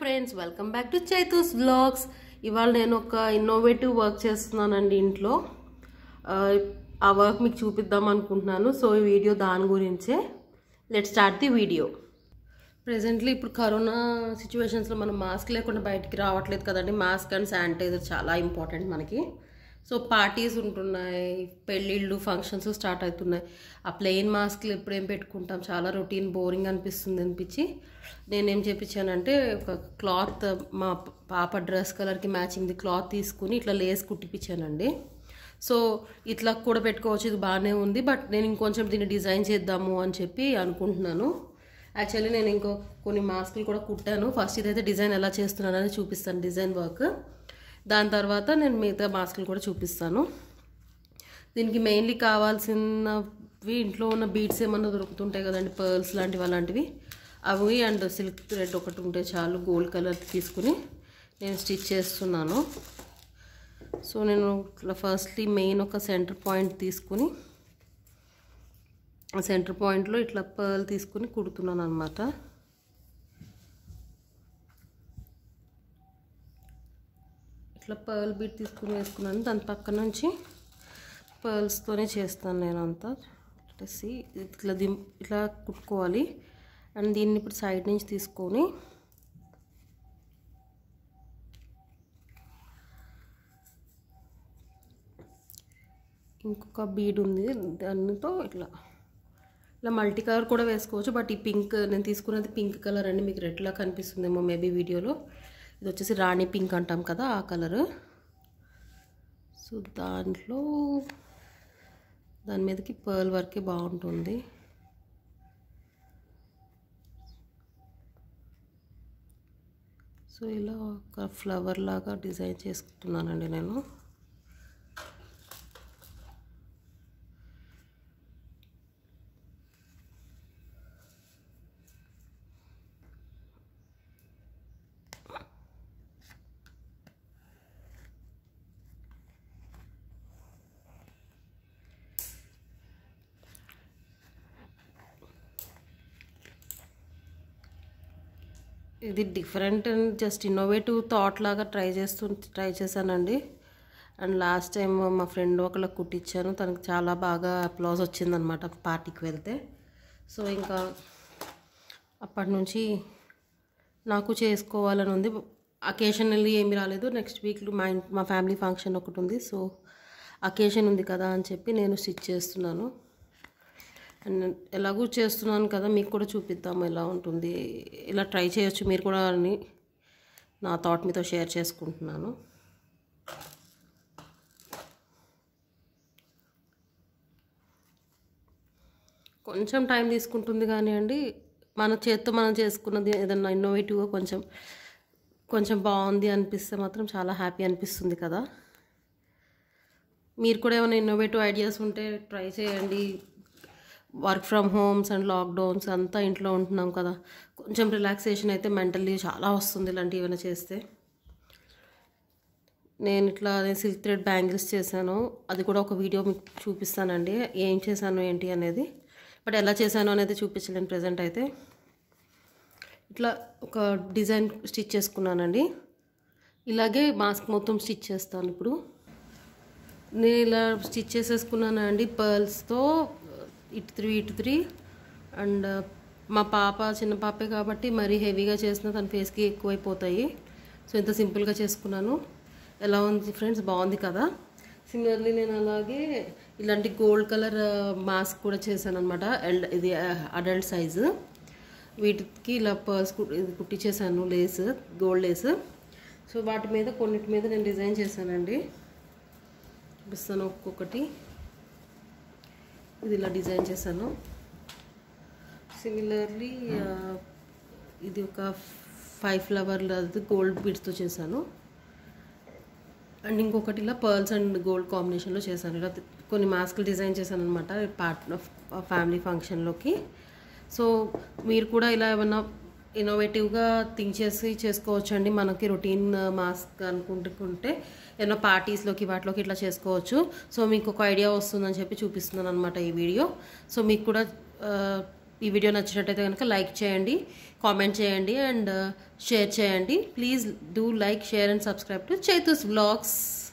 friends welcome back to Chaitu's vlogs ఇవాళ నేను ఒక ఇన్నోవేటివ్ వర్క్ చేస్తున్నానండి ఇంట్లో ఆ, ఆ వర్క్ మీకు చూపిద్దాం అనుకుంటున్నాను సో ఈ వీడియో దాని గురించే let start the video presently ఇప్పుడు కరోనా సిచ్యువేషన్స్లో మనం మాస్క్ లేకుండా బయటికి రావట్లేదు కదండి మాస్క్ అండ్ శానిటైజర్ చాలా ఇంపార్టెంట్ మనకి సో పార్టీస్ ఉంటున్నాయి పెళ్ళిళ్ళు ఫంక్షన్స్ స్టార్ట్ అవుతున్నాయి ఆ ప్లెయిన్ మాస్క్లు ఎప్పుడు ఏం పెట్టుకుంటాం చాలా రొటీన్ బోరింగ్ అనిపిస్తుంది అనిపించి నేనేం చేపించానంటే ఒక క్లాత్ మా పాప డ్రెస్ కలర్కి మ్యాచింగ్ ది క్లాత్ తీసుకుని ఇట్లా లేస్ కుట్టిపించానండి సో ఇట్లా కూడా పెట్టుకోవచ్చు ఇది బాగానే ఉంది బట్ నేను ఇంకొంచెం దీన్ని డిజైన్ చేద్దాము అని చెప్పి అనుకుంటున్నాను యాక్చువల్లీ నేను ఇంకో కొన్ని మాస్కులు కూడా కుట్టాను ఫస్ట్ ఇదైతే డిజైన్ ఎలా చేస్తున్నానని చూపిస్తాను డిజైన్ వర్క్ దాని తర్వాత నేను మిగతా మాస్కులు కూడా చూపిస్తాను దీనికి మెయిన్లీ కావాల్సినవి ఇంట్లో ఉన్న బీడ్స్ ఏమన్నా దొరుకుతుంటాయి కదండి పర్ల్స్ లాంటివి అలాంటివి అవి అండ్ సిల్క్ థ్రెడ్ ఒకటి ఉంటే చాలు గోల్డ్ కలర్ తీసుకుని నేను స్టిచ్ చేస్తున్నాను సో నేను ఇట్లా ఫస్ట్లీ మెయిన్ ఒక సెంటర్ పాయింట్ తీసుకుని ఆ సెంటర్ పాయింట్లో ఇట్లా పర్ల్ తీసుకుని కుడుతున్నాను అనమాట ఇట్లా పర్ల్ బీట్ తీసుకుని వేసుకున్నాను దాని పక్క నుంచి పర్ల్స్తోనే చేస్తాను నేను అంతా సి ఇట్లా దిం ఇట్లా కుట్టుకోవాలి అండ్ దీన్ని ఇప్పుడు సైడ్ నుంచి తీసుకొని ఇంకొక బీడ్ ఉంది దానితో ఇట్లా ఇలా మల్టీ కలర్ కూడా వేసుకోవచ్చు బట్ ఈ పింక్ నేను తీసుకున్నది పింక్ కలర్ అండి మీకు రెడ్లా కనిపిస్తుందేమో మేబీ వీడియోలో ఇది వచ్చేసి రాణి పింక్ అంటాం కదా ఆ కలర్ సో దాంట్లో దాని మీదకి పర్ల్ వర్కే బాగుంటుంది సో ఇలా ఒక ఫ్లవర్ లాగా డిజైన్ చేసుకుంటున్నానండి నేను ఇది different and just innovative thought లాగా ట్రై చేస్తూ ట్రై చేశానండి అండ్ లాస్ట్ టైం మా ఫ్రెండ్ ఒకళ్ళ కుట్టించాను తనకి చాలా బాగా అప్లాజ్ వచ్చిందనమాట పార్టీకి వెళ్తే సో ఇంకా అప్పటి నుంచి నాకు చేసుకోవాలని ఉంది అకేషనల్లీ ఏమి రాలేదు నెక్స్ట్ వీక్ మా ఇంట్ మా ఫ్యామిలీ ఫంక్షన్ ఒకటి ఉంది సో అకేషన్ ఉంది కదా అని చెప్పి నేను స్టిచ్ చేస్తున్నాను అండ్ ఎలాగూ చేస్తున్నాను కదా మీకు కూడా చూపిద్దాము ఎలా ఉంటుంది ఇలా ట్రై చేయొచ్చు మీరు కూడా అని నా థాట్ మీతో షేర్ చేసుకుంటున్నాను కొంచెం టైం తీసుకుంటుంది కానీ అండి మన చేత్తో మనం చేసుకున్నది ఏదన్నా ఇన్నోవేటివ్గా కొంచెం కొంచెం బాగుంది అనిపిస్తే మాత్రం చాలా హ్యాపీ అనిపిస్తుంది కదా మీరు కూడా ఏమైనా ఇన్నోవేటివ్ ఐడియాస్ ఉంటే ట్రై చేయండి work from homes and lockdowns అంతా ఇంట్లో ఉంటున్నాం కదా కొంచెం రిలాక్సేషన్ అయితే మెంటల్లీ చాలా వస్తుంది ఇలాంటివి ఏమైనా చేస్తే నేను ఇట్లా నేను సిల్క్ థ్రెడ్ బ్యాంగిల్స్ చేశాను అది కూడా ఒక వీడియో మీకు చూపిస్తానండి ఏం చేశాను ఏంటి అనేది బట్ ఎలా చేశాను అనేది చూపించలేను ప్రజెంట్ అయితే ఇట్లా ఒక డిజైన్ స్టిచ్ చేసుకున్నానండి ఇలాగే మాస్క్ మొత్తం స్టిచ్ చేస్తాను ఇప్పుడు నేను ఇలా స్టిచ్ చేసేసుకున్నాను అండి పర్ల్స్తో ఇటు త్రీ ఇటు త్రీ అండ్ మా పాప చిన్న పాపే కాబట్టి మరీ హెవీగా చేసిన తన ఫేస్కి ఎక్కువైపోతాయి సో ఇంత సింపుల్గా చేసుకున్నాను ఎలా ఉంది ఫ్రెండ్స్ బాగుంది కదా సిమిలర్లీ నేను అలాగే ఇలాంటి గోల్డ్ కలర్ మాస్క్ కూడా చేశాను అనమాట ఇది అడల్ట్ సైజు వీటికి ఇలా పర్స్ ఇది కుట్టించేసాను లేస్ గోల్డ్ లేస్ సో వాటి మీద కొన్నిటి మీద నేను డిజైన్ చేశానండి చూపిస్తాను ఒక్కొక్కటి ఇది ఇలా డిజైన్ చేశాను సిమిలర్లీ ఇది ఒక ఫైవ్ ఫ్లవర్ గోల్డ్ బీడ్స్తో చేశాను అండ్ ఇంకొకటి ఇలా పర్ల్స్ అండ్ గోల్డ్ కాంబినేషన్లో చేశాను ఇలా కొన్ని మాస్కులు డిజైన్ చేశాను అనమాట పార్ట్ ఫ్యామిలీ ఫంక్షన్లోకి సో మీరు కూడా ఇలా ఏమన్నా ఇన్నోవేటివ్గా థింక్ చేసి చేసుకోవచ్చు అండి మనకి రొటీన్ మాస్క్ అనుకుంటుకుంటే ఏమైనా పార్టీస్లోకి వాటిలోకి ఇట్లా చేసుకోవచ్చు సో మీకు ఒక ఐడియా వస్తుందని చెప్పి చూపిస్తున్నాను అనమాట ఈ వీడియో సో మీకు కూడా ఆ, ఈ వీడియో నచ్చినట్టయితే కనుక లైక్ చేయండి కామెంట్ చేయండి అండ్ షేర్ చేయండి please do like share and subscribe to Chaitu's blogs